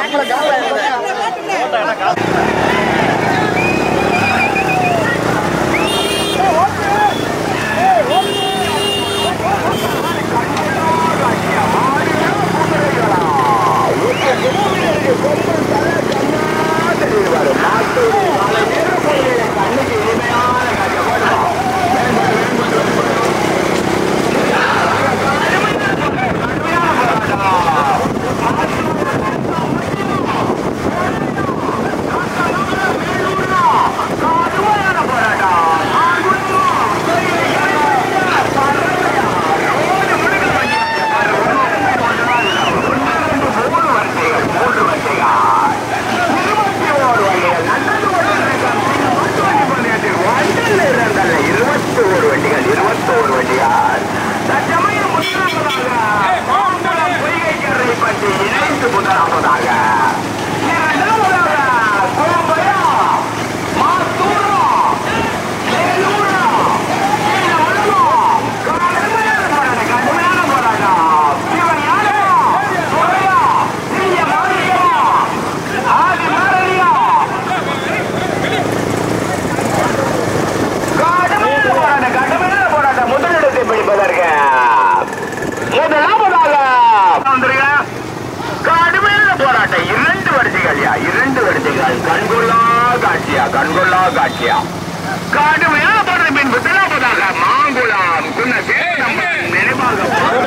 முதலிடத்தை பிடிப்பதற்கு முதலாவதாக வந்துருங்க கடுமையான போராட்டம் இரண்டு வரிசைகள்யா இரண்டு வரிசைகள் கண்கொள்ளா காட்சியா கண்கொள்ளா காட்சியா கடுமையான போராட்டம் பின்பு முதலாவதாக மாங்குளம் குன்னசேரம் நினைவாக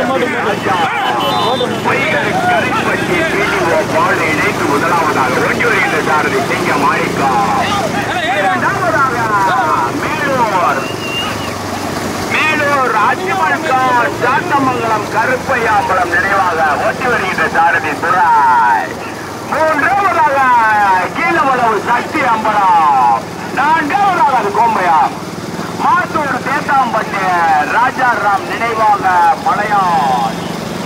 பையர் கரைப்பட்டி பிடிஓ பால் இணைத்து முதலாவதாக ஒன்று வருகின்ற சாரதி சிங்க மாணிக்கா இரண்டாவதாக மேலூர் மேலூர் அஜ்மல்கா சாத்தமங்கலம் கருப்பையாம்பலம் நினைவாக ஓட்டி வருகின்ற சாரதி துராய் மூன்றாவதாக கீழவளவு சக்தி அம்பலம் நான்காவதாக அது கோம்பையா மாத்தூர் தேத்தாம்பட்டு ராஜாராம் நினைவாக மலையான்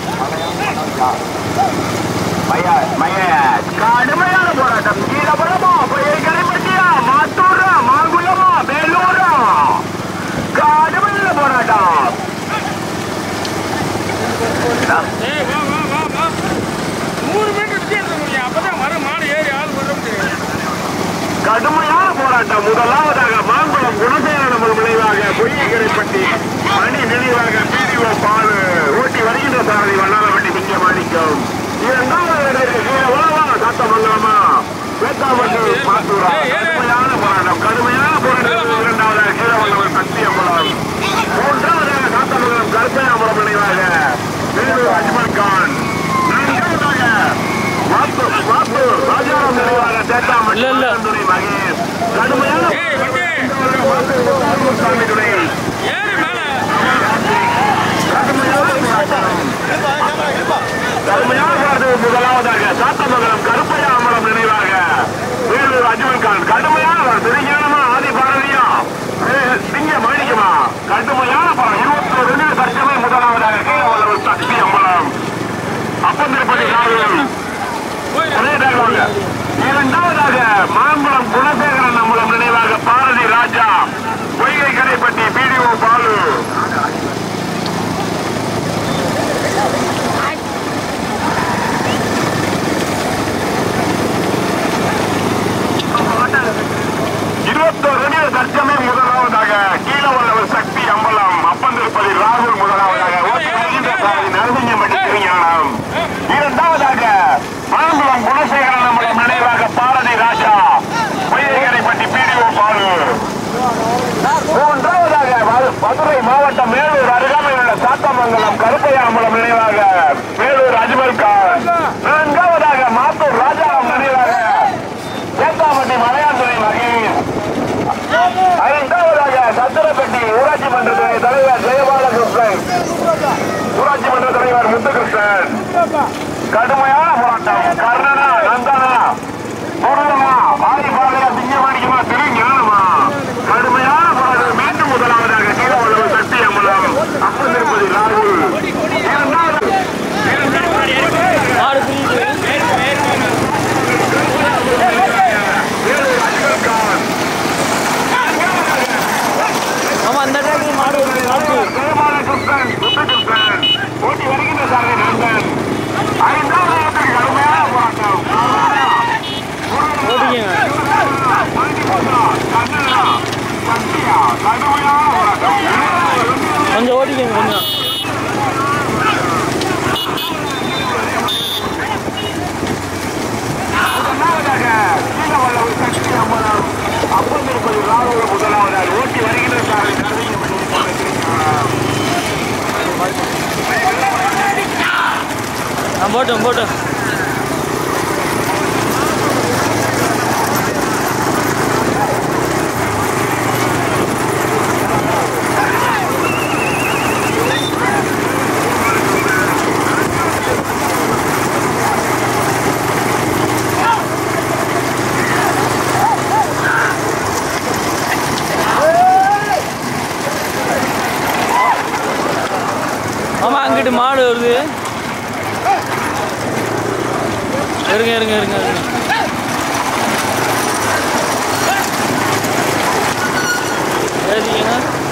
கடுமையான போராட்டம் கீழபலமா பொய்யை கரைப்பட்டியா மாத்தூரா மாங்குளமா வேலூரா கடுமையான போராட்டம் ஏய் வா வா வா வா நூறு மீட்டர் வித்தியாசம் முடியும் அப்பதான் மரம் மாடு ஏறி ஆள் கொள்ள முடியும் கடுமையான போராட்டம் முதலாவதாக மாங்குளம் குணசேகரன் விளைவாக பொய்யகரைப்பட்டி மணி நினைவாக பிடிஓ பாலு ஊட்டி வருகின்ற சாரதி வண்ணாலப்பட்டி சிங்க மாணிக்கம் இரண்டாவது கீழே உலவா சாத்தமங்கலமா வேத்தாம்பட்டு மாத்தூரா கடுமையான போராட்டம் கடுமையான போராட்டம் இரண்டாவதாக கீழே வல்லவன் சக்தி அம்பலம் மூன்றாவதாக சாத்தமங்கலம் கருப்பையாம்பலம் நினைவாக வேலூர் அஜ்மல் கான் நான்காவதாக மாத்தூர் மாத்தூர் ராஜாராம் நினைவாக தேத்தாம்பட்டு இல்ல, இல்ல. துணை மகேஷ் கடுமையான ஏய் வண்டி சாமி துணை ஏறி மேல கடுமையான போராட்டம் முதலாவதாக சாத்தமங்கலம் கருப்பையா அமரம் நினைவாக வேலூர் அஜ்மல் கான் கடுமையான போராட்டம். திருஞானமா ஆதி பாரதியா ஏ, சிங்க மாணிக்கமா கடுமையான போராட்டம் இருபத்தோரு நிமிட தற்சமே முதலாவதாக கீழவளவு சக்தி அம்பலம் அப்பந்திருப்பதி ராகுல் ஒரே dialogue. இரண்டாவதாக மாம்பழம் குணசேகரன் அம்பலம் நினைவாக பாரதி ராஜா பொய்கை கடைப்பட்டி பிடிஓ பாலு இருபத்தோரு நிமிட தற்சமே முதலாவதாக கீழவல்லவர் சக்தி அம்பலம் அப்பந்திருப்பதி ராகுல் முதலாவதாக ஓட்டி வருகின்ற சாரதி நரசிங்கம்பட்டி திருஞானம் இரண்டாவதாக மாங்குளம் குணசேகரன் அம்பலம் நினைவாக பாரதி ராஜா பொய்யகரைப்பட்டி பிடிஓ பாலு மூன்றாவதாக மது- மதுரை மாவட்டம் மேலூர் அருகாமையில் உள்ள சாத்தமங்கலம் கருப்பையாம்பலம் நினைவாக மேலூர் அஜ்மல் கான் நான்காவதாக மாத்தூர் ராஜாராம் நினைவாக சேத்தாப்பட்டி மலையாந்துறை மகேஷ் ஐந்தாவதாக சத்திரப்பட்டி ஊராட்சி மன்ற துணை தலைவர் ஜெயபாலகிருஷ்ணன் ஊராட்சி மன்ற தலைவர் முத்துகிருஷ்ணன் கடுமையான போராட்டம் கர்ணனா நந்தனா முருகனா ஆதி பாலையா சிங்கமாணிக்கமா திரு ஞானமா கடுமையான போராட்டம் மீண்டும் முதலாவதாக கீழவளவு சக்தி அம்பலம் அப்பன் திருப்பதி ராகுல் இரண்டாவது வேலூர் அஜ்மல் கான் ஆமா அந்த ட்ராக்ல மாடு வருது, மாடு ஜெயபாலகிருஷ்ணன் முத்துகிருஷ்ணன் ஓட்டி வருகின்ற சாரதி நந்தன் ஐந்தாவது ஓடிக்கங்க கொஞ்சம் முதலாவதாக கீழவல்லவு சக்தி அம்மனம் அப்பம் இருப்பது ராகுல முதலாவதாக ஓட்டி வருகின்ற சாலை கருவியை நான் போட்டோம் போட்டோம் ஆமா அங்கிட்டு மாடு வருது இருங்க இருங்க இருங்க இருங்க ஏறிங்க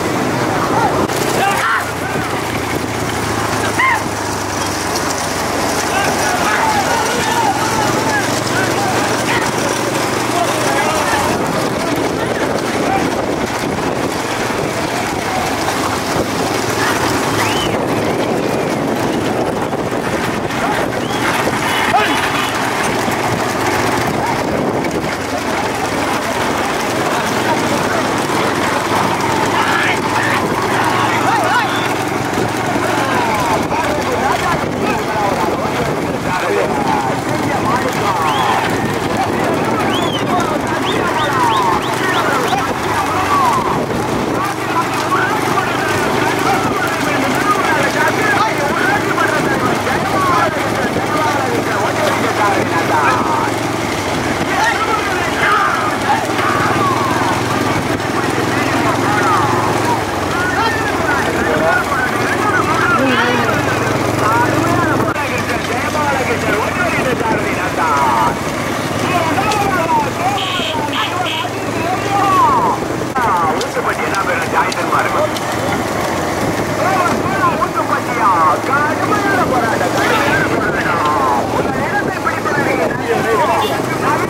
ஊத்துப்பட்டி என்ன பேரு ஜாயிதன்மா இருக்கும் ஊத்துப்பட்டியா கடுமையான போராட்டம் கடுமையான போராட்டம் உங்கள் இடத்தை பிடிப்பதற்கு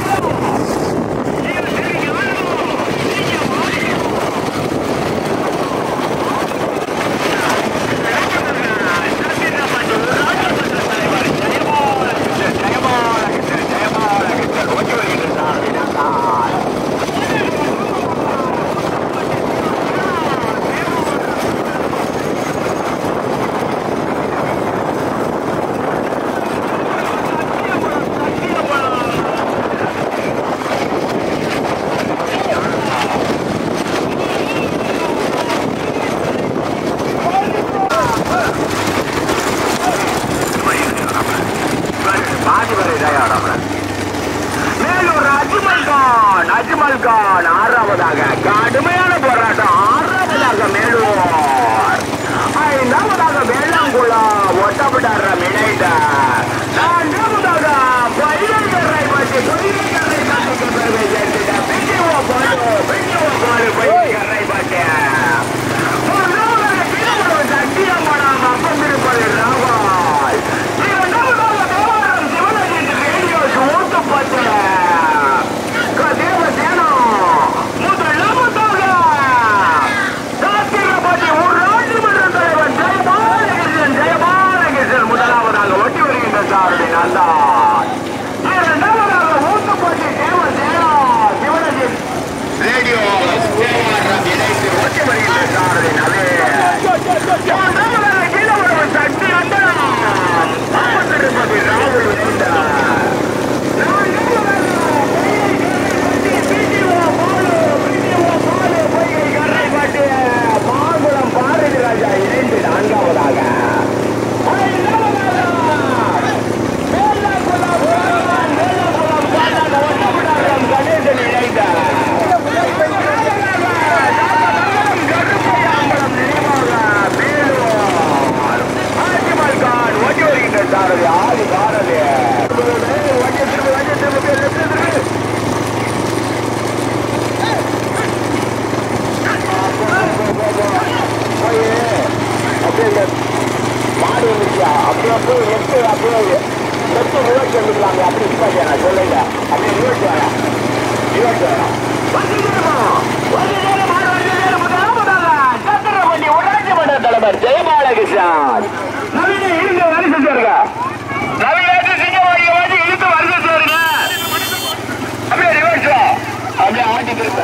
பாதி வரை தயாராக மேலூர் அஜ்மல் கான் அஜ்மல் கான் ஆறாவதாக கடுமையான போராட்டம் ஆறாவதாக மேலூர் ஐந்தாவதாக வேளாங்குளம் ஒட்டப்பட்டாரம் இணைந்த நான்காவதாக பயிர்கரை பற்றி பயிர்கரை காட்டுக்கு பெருமை சேர்த்துட்ட பிடிஓ பாலு பிடிஓ பாலு பயிர்கரை பற்றி மூன்றாவதாக திருமணம் சத்தியமனம் அப்பம் இருப்பது ராவால் இரண்டாவதாக தேவாரம் சிவனகிரி ரேடியோஸ் ஓட்டுப்பட்டு தேவசேனா முதலாவதாக சாத்திரப்பட்டி ஊராட்சி மன்ற தலைவர் ஜெயபாலகிருஷ்ணன் ஜெயபாலகிருஷ்ணன் முதலாவதாக ஒட்டி வருகின்ற சாரதி நல்லா இரண்டாவதாக ஊத்துப்பட்டி தேவசேனா சிவனகிரி ரேடியோ தேவாரம் இணைத்து ஒட்டி வருகின்ற சாரதி நவே மூன்றாவதாக கீழவரவு சக்தி அண்டனம் திருப்பதி ராகுல் வேண்டார் சாரதி ஆதி சாரதி வண்டியை திரும்ப வண்டியை திரும்ப லெஃப்ட் திரும்ப போய் அப்படியே இந்த மாடு வந்துச்சியா அப்படியே போய் நெட்டு அப்படியே நெட்டு நிவர்த்தி வந்துக்கலாங்க அப்படி இருக்காது நான் சொல்லுங்க அப்படியே நிவர்த்தி வரேன் நிவர்த்தி வரேன் சத்திரப்பட்டி ஊராட்சி மன்ற தலைவர் நண்பர் ஜெயபாலகிருஷ்ணன் நவீன இழுக்க வரிசை சேருங்க நவீனாச்சு சிங்கவாடிய வாட்டி இழுத்து வரிசை சேருங்க அப்படியே ரிவர்ஸ் அப்படியே ஆட்டி திரும்ப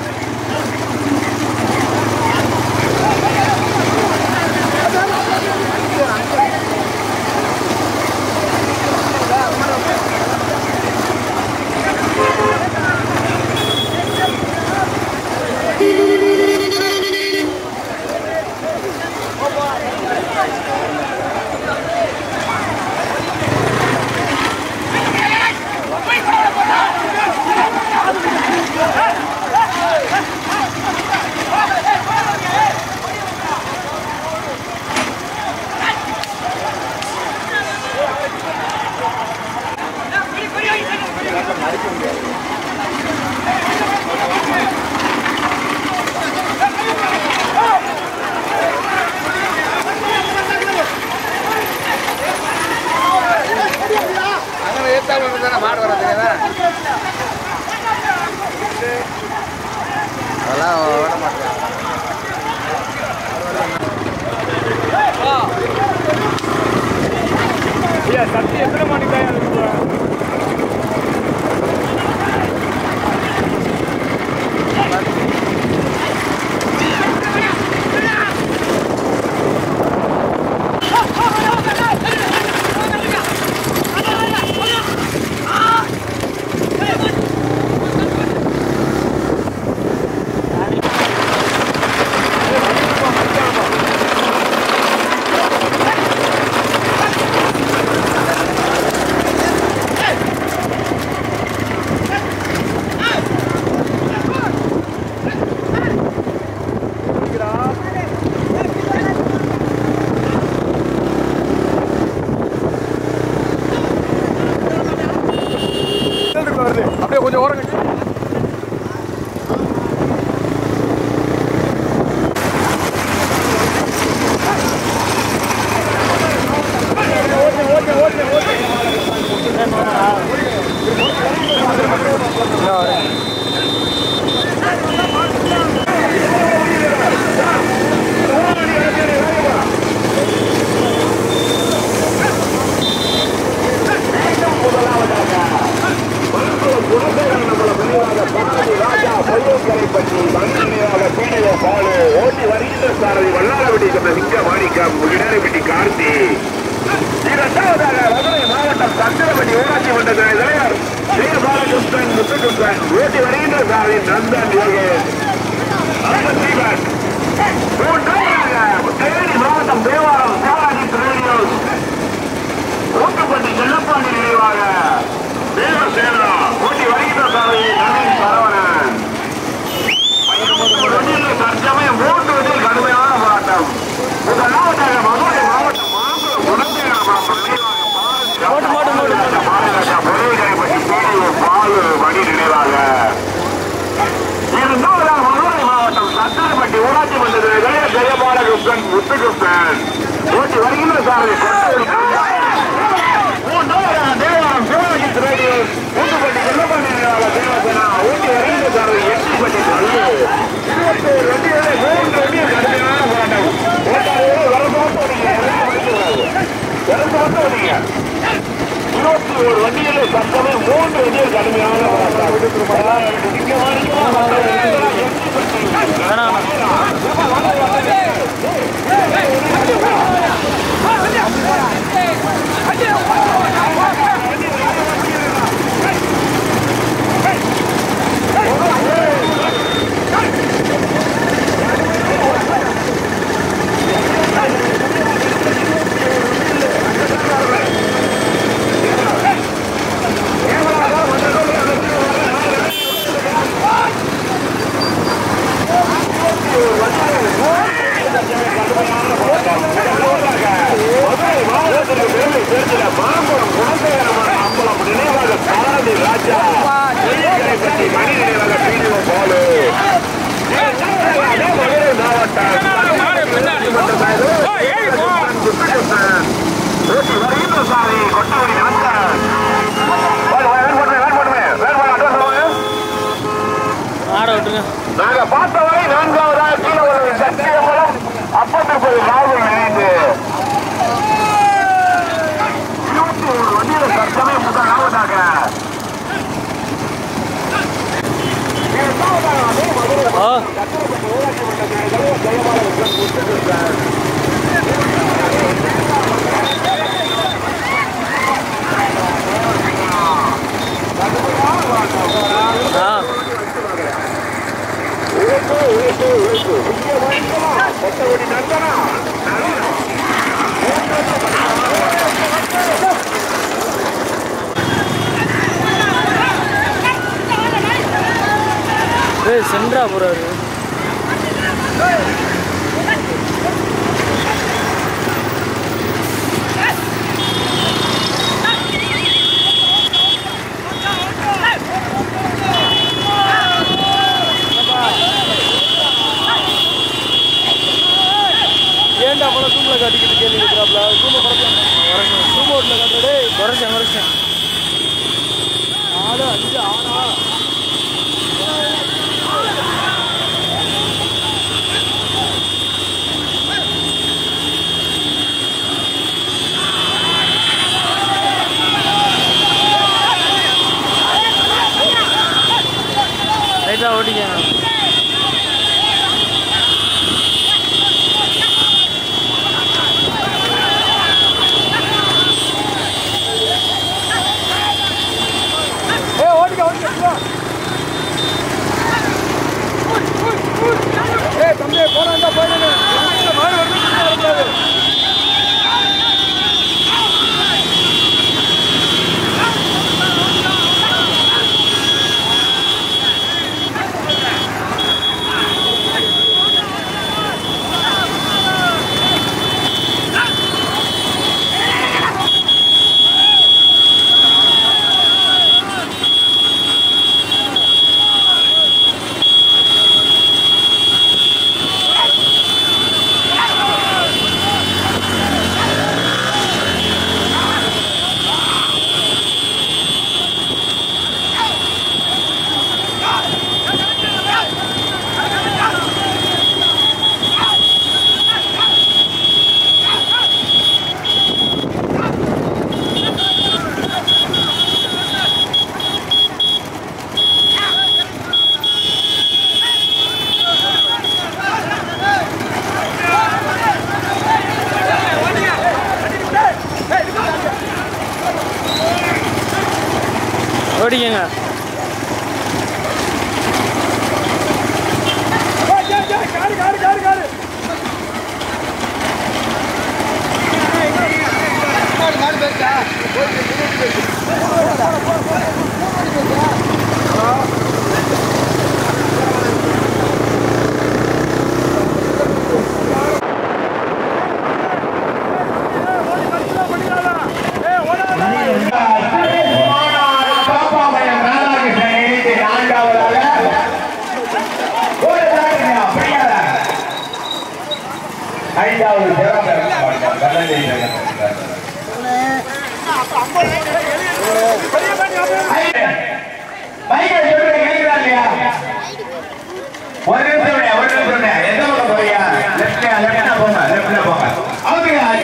சக்தி எத்தனை மணிக்கு தான் இருக்கு வருது அப்படியே கொஞ்சம் ஓரம் கட்டி ஓட்டி வருகின்ற சாரி நந்தன் யோகேஷ் சீவன் தேனி மாவட்டம் தேவாரம் சிவாஜி ரேடியோஸ் ஊட்டுப்பட்டி செல்லப்பாண்டி நினைவாக தேவ சேனா ஓட்டி வருகின்ற சாலையை நவீன் சரவணன் வண்டியில் தற்சமயம் மூன்று வண்டியில் கடுமையான போராட்டம் முதலாவதாக மதுரை மாவட்டம் மாம்பழம் குணசேகரபுரம் நினைவாக போட்டு, போட்டு, போட்டு, போட்டு. பாலராஜா முருகரைப்பட்டி பீடிஓ பாலு மணி நினைவாக இரண்டாவதாக மதுரை மாவட்டம் சத்திரப்பட்டி ஊராட்சி மன்றத்தில் ஜெயபாலகிருஷ்ணன் முத்துகிருஷ்ணன் ஓட்டி வருகின்ற சாரதி மூன்றாவதாக தேவாரம் சிவாஜி ரேடியோ ஊட்டுப்பட்டி செல்லப்பட்டி நினைவாக தேவசேனா ஓட்டி வருகின்ற சாரதி எட்டிப்பட்டி கல்லு இருபத்தோரு வண்டிகளை மூன்று வண்டியை கடுமையான போராட்டம் ஓட்டாளர்கள் வர பார்த்தீங்க வர பார்த்தீங்க இருபத்தி ஒரு வண்டியிலே சத்தமே மூன்று வண்டியில் கடுமையான போராட்டம் இங்க வரைக்கும் மற்ற வண்டிகள் எட்டிப்பட்டி வேணாம் மதுரை மாவட்டத்திற்கு பெருமை சேர்க்கிற மாம்பழம் குணசேகரமான அம்பலம் நினைவாக சாரதி ராஜா செய்திகளை பற்றி மணி நினைவாக பீடிஓ பாலு அதே மதுரை மாவட்டம் குத்துகிருஷ்ணன் ஓட்டி வருகின்ற சாரி கொட்டவரி நந்தன் வேன் போட்டுமே வேன் போட்டுமே வேன் போட்டு அட்வான்ஸ் வாங்க ஆட விட்டுருங்க நாங்க பார்த்தவரை நான்காவதாக கீழே ஒரு சத்தியமலம் அப்பத்திருப்பது ராகுல் எங்கடா போறாரு ஏன்டா போல தூமில் காட்டிக்கிட்டு கேள்வி இருக்கிறாப்ல தூம குறைச்சேன் தூம ஓட்டில் காட்டுறே குறைச்சேன் குறைச்சேன் ஆடு அஞ்சு ஆனா ரைட்டாக ஓட்டிக்கங்க ஏ ஓடிக்க ஓடிக்க ஏ தம்பி போறாங்க போயிடுங்க மாடு வரக்கூடாது ஓடிக்கங்க